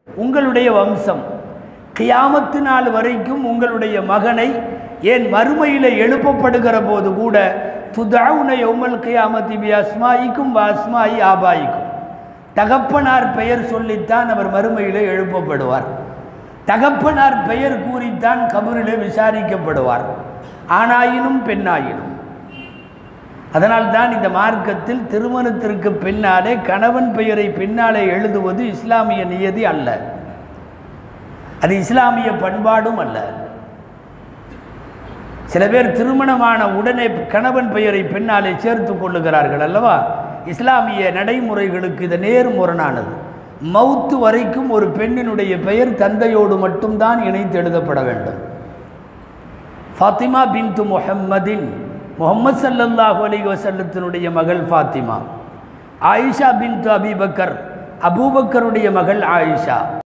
உங்களுடைய வம்சம் கியாமத்து நாள் வரைக்கும் உங்களுடைய மகனை ஏன் மறுமையில் எழுப்பப்படுகிற போது கூட துதாவுன யௌமல் கியாமத்தி பி அஸ்மாயிக்கும் வ அஸ்மாயி ஆபாயிக்கும் தகப்பனார் பெயர் சொல்லித்தான் அவர் மறுமையில் எழுப்பப்படுவார் தகப்பனார் பெயர் கூறித்தான் கபரிலே விசாரிக்கப்படுவார் ஆணாயினும் பெண்ணாயினும் அதனால் தான் இந்த மார்க்கத்தில் திருமணத்திற்கு பின்னாலே கணவன் பெயரை பின்னாலே எழுதுவது இஸ்லாமிய நியதி அல்ல அது இஸ்லாமிய பண்பாடும் அல்ல சில பேர் திருமணமான உடனே கணவன் பெயரை பின்னாலே சேர்த்து கொள்ளுகிறார்கள் அல்லவா இஸ்லாமிய நடைமுறைகளுக்கு இது நேர்முரணானது மவுத்து வரைக்கும் ஒரு பெண்ணினுடைய பெயர் தந்தையோடு மட்டும்தான் இணைத்து எழுதப்பட வேண்டும் ஃபாத்திமா பின்து முஹம்மதின் முகமது சல்லல்லாஹு அலைஹி வஸல்லத்தினுடைய மகள் ஃபாத்திமா ஆயிஷா பின்து அபிபக்கர் அபூபக்கருடைய மகள் ஆயிஷா